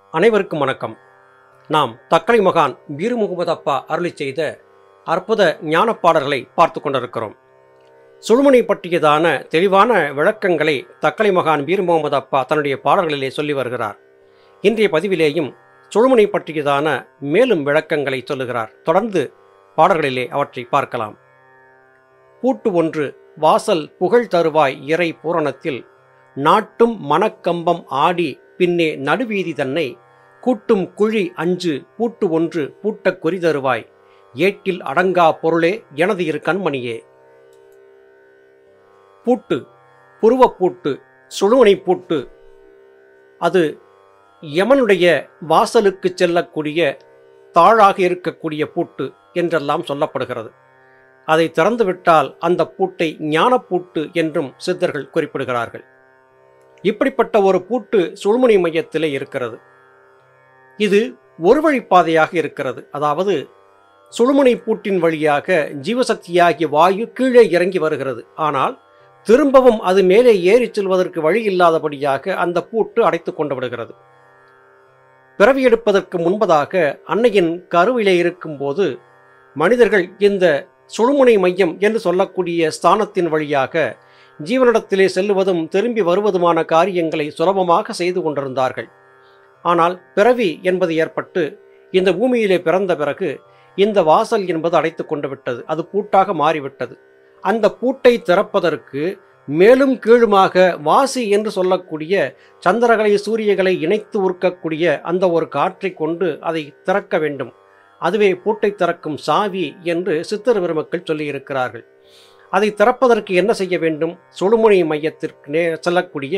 அனைவருக்கும் வணக்கம் நாம் தக்கலை மகான் வீரு முகமது அப்பா அருளி செய்த அற்புத ஞானப் பாடல்களை பார்த்து கொண்டிருக்கிறோம் சுழுமனை பற்றியதான தெளிவான விளக்கங்களை தக்கலை மகான் வீர் முகமது அப்பா தன்னுடைய பாடல்களிலே சொல்லி வருகிறார் இன்றைய பதிவிலேயும் சுழுமனை பற்றியதான மேலும் விளக்கங்களை சொல்லுகிறார் தொடர்ந்து பாடல்களிலே அவற்றை பார்க்கலாம் பூட்டு ஒன்று வாசல் புகழ் தருவாய் இறை பூரணத்தில் நாட்டும் மணக்கம்பம் ஆடி பின்னே நடுவீதி தன்னை கூட்டும் குழி அஞ்சு பூட்டு ஒன்று பூட்டக் குறி தருவாய் ஏட்டில் அடங்கா பொருளே எனது இரு கண்மணியே பூட்டு புருவப்பூட்டு சுழுவனை பூட்டு அது யமனுடைய வாசலுக்கு செல்லக்கூடிய தாழாக இருக்கக்கூடிய பூட்டு என்றெல்லாம் சொல்லப்படுகிறது அதை திறந்துவிட்டால் அந்த பூட்டை ஞானப்பூட்டு என்றும் சித்தர்கள் குறிப்பிடுகிறார்கள் இப்படிப்பட்ட ஒரு பூட்டு சுழுமுனை மையத்திலே இருக்கிறது இது ஒரு வழிப்பாதையாக இருக்கிறது அதாவது சுழுமுனை பூட்டின் வழியாக ஜீவசக்தியாகிய வாயு கீழே இறங்கி வருகிறது ஆனால் திரும்பவும் அது மேலே ஏறிச் செல்வதற்கு வழி இல்லாதபடியாக அந்த பூட்டு அடைத்து கொண்டு விடுகிறது பிறவி எடுப்பதற்கு முன்பதாக அன்னையின் கருவிலே இருக்கும்போது மனிதர்கள் இந்த சுழுமுனை மையம் என்று சொல்லக்கூடிய ஸ்தானத்தின் வழியாக ஜீவனிடத்திலே செல்லுவதும் திரும்பி வருவதுமான காரியங்களை சுலபமாக செய்து கொண்டிருந்தார்கள் ஆனால் பிறவி என்பது ஏற்பட்டு இந்த பூமியிலே பிறந்த பிறகு இந்த வாசல் என்பது அடைத்து கொண்டு விட்டது அது பூட்டாக மாறிவிட்டது அந்த பூட்டை திறப்பதற்கு மேலும் கீழுமாக வாசி என்று சொல்லக்கூடிய சந்திரகளை சூரியகளை இணைத்து உருக்கக்கூடிய அந்த ஒரு காற்றை கொண்டு அதை திறக்க வேண்டும் அதுவே பூட்டை திறக்கும் சாவி என்று சித்தர் பெருமக்கள் சொல்லியிருக்கிறார்கள் அதை திறப்பதற்கு என்ன செய்ய வேண்டும் சுழுமுனை மையத்திற்கு நே செல்லக்கூடிய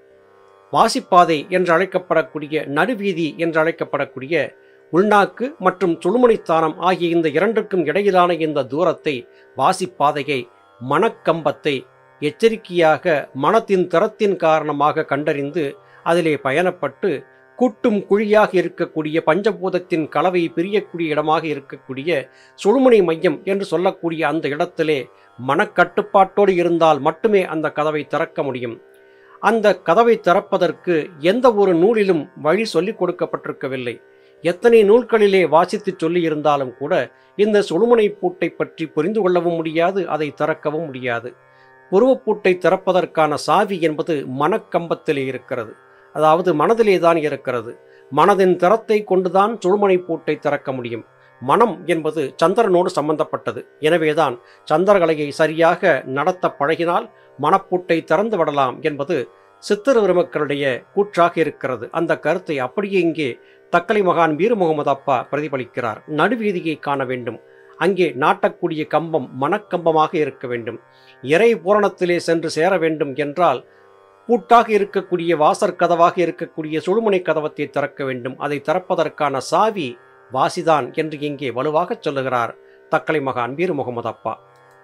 வாசிப்பாதை என்று அழைக்கப்படக்கூடிய நடுவீதி என்று அழைக்கப்படக்கூடிய உள்நாக்கு மற்றும் சுழுமுனைத்தானம் ஆகிய இந்த இரண்டுக்கும் இடையிலான இந்த தூரத்தை வாசிப்பாதையை மனக்கம்பத்தை எச்சரிக்கையாக மனத்தின் திறத்தின் காரணமாக கண்டறிந்து அதிலே பயணப்பட்டு கூட்டும் குழியாக இருக்கக்கூடிய பஞ்சபூதத்தின் கலவை பிரியக்கூடிய இடமாக இருக்கக்கூடிய சுழுமுனை மையம் என்று சொல்லக்கூடிய அந்த இடத்திலே மனக்கட்டுப்பாட்டோடு இருந்தால் மட்டுமே அந்த கதவை திறக்க முடியும் அந்த கதவை திறப்பதற்கு எந்த ஒரு நூலிலும் வழி சொல்லிக் கொடுக்கப்பட்டிருக்கவில்லை எத்தனை நூல்களிலே வாசித்து சொல்லியிருந்தாலும் கூட இந்த சுழுமுனை பூட்டை பற்றி புரிந்து கொள்ளவும் முடியாது அதை திறக்கவும் முடியாது புருவப்பூட்டை திறப்பதற்கான சாவி என்பது மனக்கம்பத்திலே இருக்கிறது அதாவது மனதிலே தான் இருக்கிறது மனதின் திறத்தை கொண்டுதான் சுழுமனை பூட்டை திறக்க முடியும் மனம் என்பது சந்திரனோடு சம்பந்தப்பட்டது எனவேதான் சந்திரகலையை சரியாக நடத்த பழகினால் மனப்பூட்டை திறந்து விடலாம் என்பது சித்திர பெருமக்களுடைய கூற்றாக இருக்கிறது அந்த கருத்தை அப்படியே இங்கே தக்கலை மகான் வீர முகமது அப்பா பிரதிபலிக்கிறார் நடுவீதியை காண வேண்டும் அங்கே நாட்டக்கூடிய கம்பம் மனக்கம்பமாக இருக்க வேண்டும் இறை பூரணத்திலே சென்று சேர வேண்டும் என்றால் பூட்டாக இருக்கக்கூடிய வாசற் கதவாக இருக்கக்கூடிய சுழுமுனை கதவத்தை திறக்க வேண்டும் அதை திறப்பதற்கான சாவி வாசிதான் என்று இங்கே வலுவாகச் சொல்லுகிறார் தக்கலை மகான் வீர முகமது அப்பா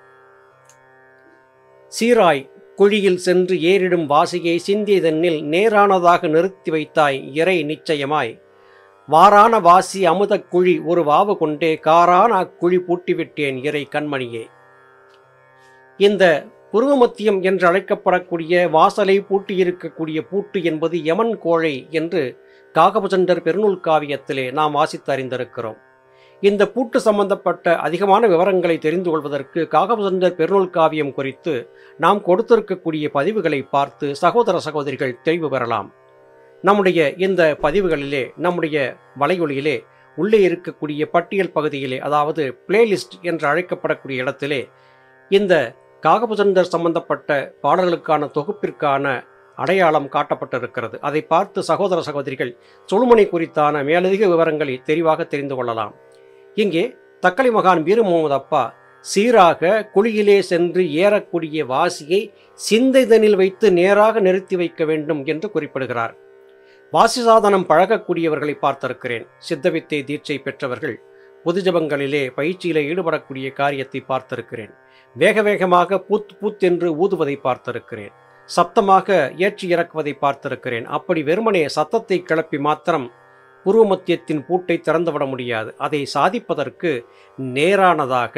சீராய் குழியில் சென்று ஏறிடும் வாசியை சிந்திய தன்னில் நேரானதாக நிறுத்தி வைத்தாய் இறை நிச்சயமாய் வாரான வாசி அமுதக் குழி ஒரு வாவு கொண்டே காரான அக்குழி பூட்டிவிட்டேன் இறை கண்மணியே இந்த புருவமத்தியம் என்று அழைக்கப்படக்கூடிய வாசலை பூட்டியிருக்கக்கூடிய பூட்டு என்பது யமன் கோழை என்று காகபுசண்டர் பெருநூல் காவியத்திலே நாம் வாசித்து அறிந்திருக்கிறோம் இந்த பூட்டு சம்பந்தப்பட்ட அதிகமான விவரங்களை தெரிந்து கொள்வதற்கு காகபுசண்டர் பெருநூல் காவியம் குறித்து நாம் கொடுத்திருக்கக்கூடிய பதிவுகளை பார்த்து சகோதர சகோதரிகள் தெளிவு பெறலாம் நம்முடைய இந்த பதிவுகளிலே நம்முடைய வலையொலியிலே உள்ளே இருக்கக்கூடிய பட்டியல் பகுதியிலே அதாவது பிளேலிஸ்ட் என்று அழைக்கப்படக்கூடிய இடத்திலே இந்த காகபுசண்டர் சம்பந்தப்பட்ட பாடல்களுக்கான தொகுப்பிற்கான அடையாளம் காட்டப்பட்டிருக்கிறது அதை பார்த்து சகோதர சகோதரிகள் சுழுமனை குறித்தான மேலதிக விவரங்களை தெளிவாக தெரிந்து கொள்ளலாம் இங்கே தக்கலை மகான் வீர முகமது அப்பா சீராக குழியிலே சென்று ஏறக்கூடிய வாசியை சிந்தைதனில் வைத்து நேராக நிறுத்தி வைக்க வேண்டும் என்று குறிப்பிடுகிறார் வாசி சாதனம் பழகக்கூடியவர்களை பார்த்திருக்கிறேன் சித்தவித்தை தீட்சை பெற்றவர்கள் பொது ஜபங்களிலே பயிற்சியிலே ஈடுபடக்கூடிய காரியத்தை பார்த்திருக்கிறேன் வேக வேகமாக பூத் பூத் என்று ஊதுவதை பார்த்திருக்கிறேன் சப்தமாக ஏற்றி இறக்குவதை பார்த்திருக்கிறேன் அப்படி வெறுமனே சத்தத்தை கிளப்பி மாத்திரம் பூர்வ மத்தியத்தின் பூட்டை திறந்துவிட முடியாது அதை சாதிப்பதற்கு நேரானதாக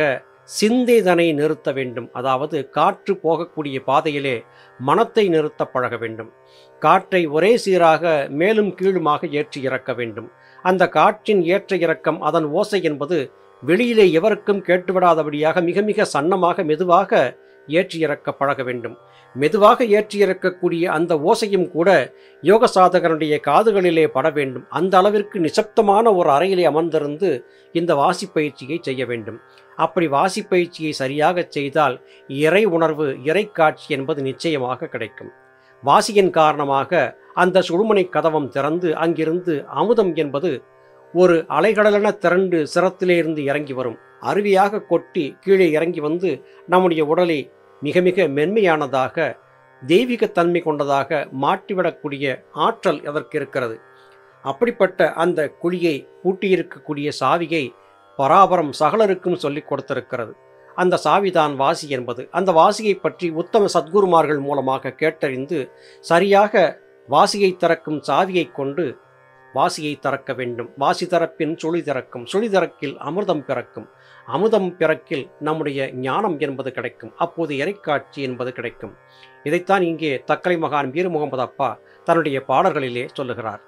சிந்தைதனை நிறுத்த வேண்டும் அதாவது காற்று போகக்கூடிய பாதையிலே மனத்தை நிறுத்த பழக வேண்டும் காற்றை ஒரே சீராக மேலும் கீழுமாக ஏற்றி இறக்க வேண்டும் அந்த காற்றின் ஏற்ற இறக்கம் அதன் ஓசை என்பது வெளியிலே எவருக்கும் கேட்டுவிடாதபடியாக மிக மிக சன்னமாக மெதுவாக ஏற்றி இறக்க பழக வேண்டும் மெதுவாக ஏற்றி இறக்கக்கூடிய அந்த ஓசையும் கூட யோக சாதகனுடைய காதுகளிலே பட வேண்டும் அந்த அளவிற்கு நிசப்தமான ஒரு அறையிலே அமர்ந்திருந்து இந்த வாசிப்பயிற்சியை செய்ய வேண்டும் அப்படி வாசிப்பயிற்சியை சரியாக செய்தால் இறை உணர்வு இறை காட்சி என்பது நிச்சயமாக கிடைக்கும் வாசியின் காரணமாக அந்த சுழுமனை கதவம் திறந்து அங்கிருந்து அமுதம் என்பது ஒரு அலைகடலென திரண்டு சிரத்திலே இருந்து இறங்கி வரும் அருவியாக கொட்டி கீழே இறங்கி வந்து நம்முடைய உடலை மிக மிக மென்மையானதாக தெய்வீகத்தன்மை கொண்டதாக மாற்றிவிடக்கூடிய ஆற்றல் அதற்கு இருக்கிறது அப்படிப்பட்ட அந்த குழியை பூட்டியிருக்கக்கூடிய சாவியை பராபரம் சகலருக்கும் சொல்லிக் கொடுத்திருக்கிறது அந்த சாவிதான் வாசி என்பது அந்த வாசியை பற்றி உத்தம சத்குருமார்கள் மூலமாக கேட்டறிந்து சரியாக வாசியை திறக்கும் சாவியை கொண்டு வாசியை திறக்க வேண்டும் வாசி தரப்பின் சுழி திறக்கும் சுழி திறக்கில் அமிர்தம் பிறக்கும் அமுதம் பிறக்கில் நம்முடைய ஞானம் என்பது கிடைக்கும் அப்போது இறைக்காட்சி என்பது கிடைக்கும் இதைத்தான் இங்கே தக்கலை மகான் வீர முகமது அப்பா தன்னுடைய பாடல்களிலே சொல்லுகிறார்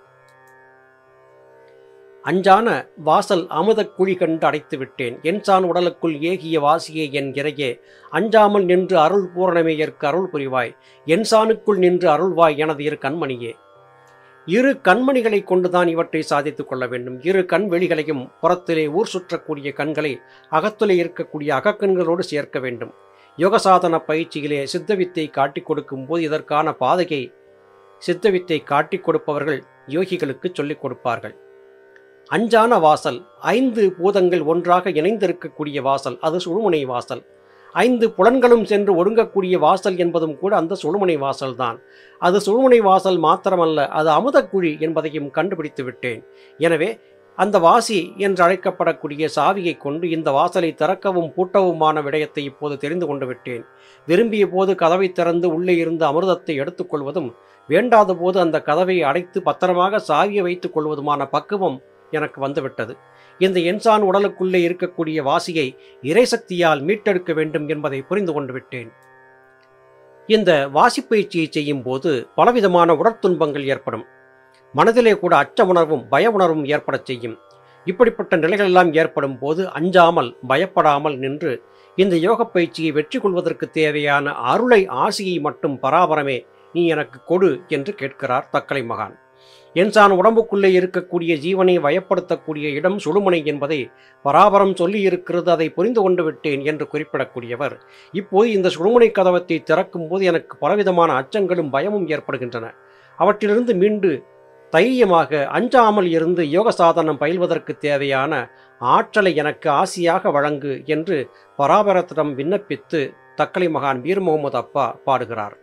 அஞ்சான வாசல் அமுதக் குழி கண்டு அடைத்து விட்டேன் என்சான் உடலுக்குள் ஏகிய வாசியே என் இறையே அஞ்சாமல் நின்று அருள் பூரணமேயற்கு அருள் புரிவாய் என்சானுக்குள் நின்று அருள்வாய் எனது இரு கண்மணியே இரு கண்மணிகளை கொண்டுதான் இவற்றை சாதித்துக் கொள்ள வேண்டும் இரு கண் வெளிகளையும் புறத்திலே ஊர் சுற்றக்கூடிய கண்களை அகத்திலே இருக்கக்கூடிய அகக்கண்களோடு சேர்க்க வேண்டும் யோகசாதன பயிற்சியிலே சித்தவித்தை காட்டிக் கொடுக்கும் போது இதற்கான பாதையை சித்தவித்தை காட்டிக் கொடுப்பவர்கள் யோகிகளுக்கு சொல்லிக் கொடுப்பார்கள் அஞ்சான வாசல் ஐந்து பூதங்கள் ஒன்றாக இணைந்திருக்கக்கூடிய வாசல் அது சுழுமுனை வாசல் ஐந்து புலன்களும் சென்று ஒடுங்கக்கூடிய வாசல் என்பதும் கூட அந்த சுழுமுனை வாசல்தான் அது சுழுமுனை வாசல் மாத்திரமல்ல அது அமுதக்குழி என்பதையும் கண்டுபிடித்து விட்டேன் எனவே அந்த வாசி என்று அழைக்கப்படக்கூடிய சாவியை கொண்டு இந்த வாசலை திறக்கவும் பூட்டவுமான விடயத்தை இப்போது தெரிந்து கொண்டு விட்டேன் விரும்பிய போது கதவை திறந்து உள்ளே இருந்து அமிர்தத்தை எடுத்துக்கொள்வதும் வேண்டாத போது அந்த கதவை அடைத்து பத்திரமாக சாவியை வைத்துக் கொள்வதுமான பக்குவம் எனக்கு வந்துவிட்டது இந்த என்சான் உடலுக்குள்ளே இருக்கக்கூடிய வாசியை இறைசக்தியால் மீட்டெடுக்க வேண்டும் என்பதை புரிந்து கொண்டு விட்டேன் இந்த வாசிப்பயிற்சியை செய்யும் போது பலவிதமான உடற்துன்பங்கள் ஏற்படும் மனதிலே கூட அச்ச உணர்வும் பய உணர்வும் ஏற்படச் செய்யும் இப்படிப்பட்ட நிலைகளெல்லாம் ஏற்படும் போது அஞ்சாமல் பயப்படாமல் நின்று இந்த யோக பயிற்சியை வெற்றி கொள்வதற்கு தேவையான அருளை ஆசியை மட்டும் பராபரமே நீ எனக்கு கொடு என்று கேட்கிறார் தக்கலை மகான் என்சான் உடம்புக்குள்ளே இருக்கக்கூடிய ஜீவனை வயப்படுத்தக்கூடிய இடம் சுழுமுனை என்பதை பராபரம் சொல்லி இருக்கிறது அதை புரிந்து கொண்டு விட்டேன் என்று குறிப்பிடக்கூடியவர் இப்போது இந்த சுழுமுனை கதவத்தை திறக்கும் போது எனக்கு பலவிதமான அச்சங்களும் பயமும் ஏற்படுகின்றன அவற்றிலிருந்து மீண்டு தைரியமாக அஞ்சாமல் இருந்து யோக சாதனம் பயில்வதற்கு தேவையான ஆற்றலை எனக்கு ஆசியாக வழங்கு என்று பராபரத்திடம் விண்ணப்பித்து தக்கலை மகான் வீர் முகமது அப்பா பாடுகிறார்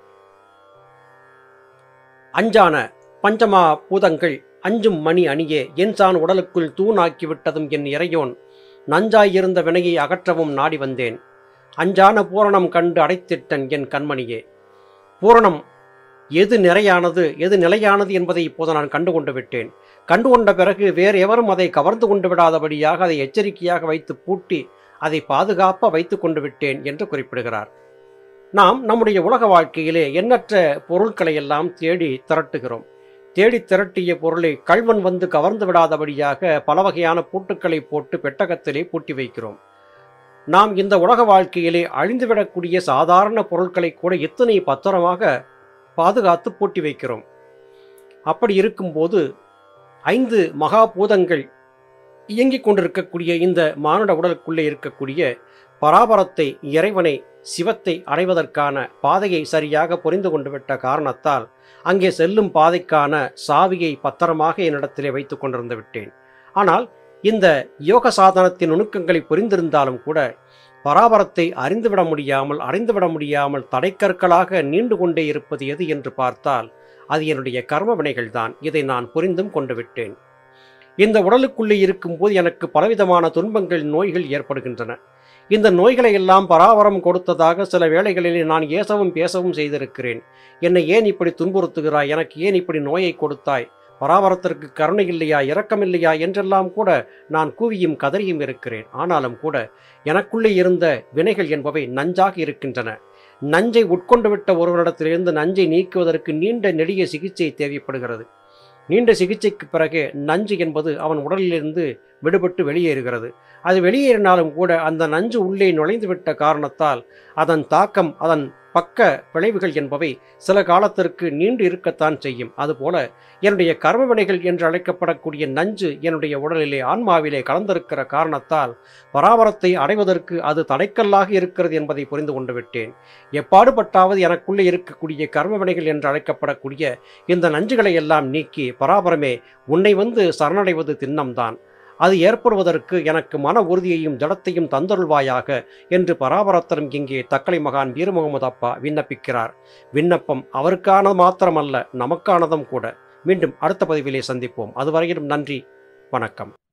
அஞ்சான பஞ்சமா பூதங்கள் அஞ்சும் மணி அணியே என்சான் உடலுக்குள் தூணாக்கி விட்டதும் என் இறையோன் நஞ்சாயிருந்த வினையை அகற்றவும் நாடி வந்தேன் அஞ்சான பூரணம் கண்டு அடைத்திட்டன் என் கண்மணியே பூரணம் எது நிறையானது எது நிலையானது என்பதை இப்போது நான் கண்டுகொண்டு விட்டேன் கண்டுகொண்ட பிறகு வேறு எவரும் அதை கவர்ந்து கொண்டு விடாதபடியாக அதை எச்சரிக்கையாக வைத்து பூட்டி அதை பாதுகாப்பாக வைத்து கொண்டு விட்டேன் என்று குறிப்பிடுகிறார் நாம் நம்முடைய உலக வாழ்க்கையிலே எண்ணற்ற பொருட்களை எல்லாம் தேடி திரட்டுகிறோம் தேடி திரட்டிய பொருளை கள்வன் வந்து கவர்ந்து விடாதபடியாக பல வகையான பூட்டுக்களை போட்டு பெட்டகத்திலே பூட்டி வைக்கிறோம் நாம் இந்த உலக வாழ்க்கையிலே அழிந்துவிடக்கூடிய சாதாரண பொருட்களை கூட எத்தனை பத்திரமாக பாதுகாத்து பூட்டி வைக்கிறோம் அப்படி இருக்கும்போது ஐந்து மகா பூதங்கள் இயங்கிக் கொண்டிருக்கக்கூடிய இந்த மானுட உடலுக்குள்ளே இருக்கக்கூடிய பராபரத்தை இறைவனை சிவத்தை அடைவதற்கான பாதையை சரியாக புரிந்து கொண்டு விட்ட காரணத்தால் அங்கே செல்லும் பாதைக்கான சாவியை பத்திரமாக என்னிடத்திலே வைத்துக் கொண்டிருந்து விட்டேன் ஆனால் இந்த யோக சாதனத்தின் நுணுக்கங்களை புரிந்திருந்தாலும் கூட பராபரத்தை அறிந்துவிட முடியாமல் அடைந்துவிட முடியாமல் தடைக்கற்களாக நீண்டு கொண்டே இருப்பது எது என்று பார்த்தால் அது என்னுடைய கர்ம வினைகள்தான் இதை நான் புரிந்தும் கொண்டு விட்டேன் இந்த உடலுக்குள்ளே இருக்கும்போது எனக்கு பலவிதமான துன்பங்கள் நோய்கள் ஏற்படுகின்றன இந்த நோய்களை எல்லாம் பராபரம் கொடுத்ததாக சில வேளைகளில் நான் ஏசவும் பேசவும் செய்திருக்கிறேன் என்னை ஏன் இப்படி துன்புறுத்துகிறாய் எனக்கு ஏன் இப்படி நோயை கொடுத்தாய் பராபரத்திற்கு கருணை இல்லையா இரக்கம் இல்லையா என்றெல்லாம் கூட நான் கூவியும் கதறியும் இருக்கிறேன் ஆனாலும் கூட எனக்குள்ளே இருந்த வினைகள் என்பவை நஞ்சாக இருக்கின்றன நஞ்சை உட்கொண்டு விட்ட ஒருவரிடத்திலிருந்து நஞ்சை நீக்குவதற்கு நீண்ட நெடிய சிகிச்சை தேவைப்படுகிறது நீண்ட சிகிச்சைக்கு பிறகு நஞ்சு என்பது அவன் உடலிலிருந்து விடுபட்டு வெளியேறுகிறது அது வெளியேறினாலும் கூட அந்த நஞ்சு உள்ளே நுழைந்துவிட்ட காரணத்தால் அதன் தாக்கம் அதன் பக்க விளைவுகள் என்பவை சில காலத்திற்கு நீண்டு இருக்கத்தான் செய்யும் அதுபோல என்னுடைய கர்ம வினைகள் என்று அழைக்கப்படக்கூடிய நஞ்சு என்னுடைய உடலிலே ஆன்மாவிலே கலந்திருக்கிற காரணத்தால் பராபரத்தை அடைவதற்கு அது தடைக்கல்லாக இருக்கிறது என்பதை புரிந்து கொண்டு விட்டேன் எப்பாடுபட்டாவது எனக்குள்ளே இருக்கக்கூடிய கர்ம வினைகள் என்று அழைக்கப்படக்கூடிய இந்த நஞ்சுகளை எல்லாம் நீக்கி பராபரமே உன்னை வந்து சரணடைவது திண்ணம்தான் அது ஏற்படுவதற்கு எனக்கு மன உறுதியையும் ஜடத்தையும் தந்தருள்வாயாக என்று பராபரத்தரும் இங்கே தக்கலை மகான் வீர முகமது அப்பா விண்ணப்பிக்கிறார் விண்ணப்பம் அவருக்கானது மாத்திரமல்ல நமக்கானதும் கூட மீண்டும் அடுத்த பதிவிலே சந்திப்போம் அதுவரையிலும் நன்றி வணக்கம்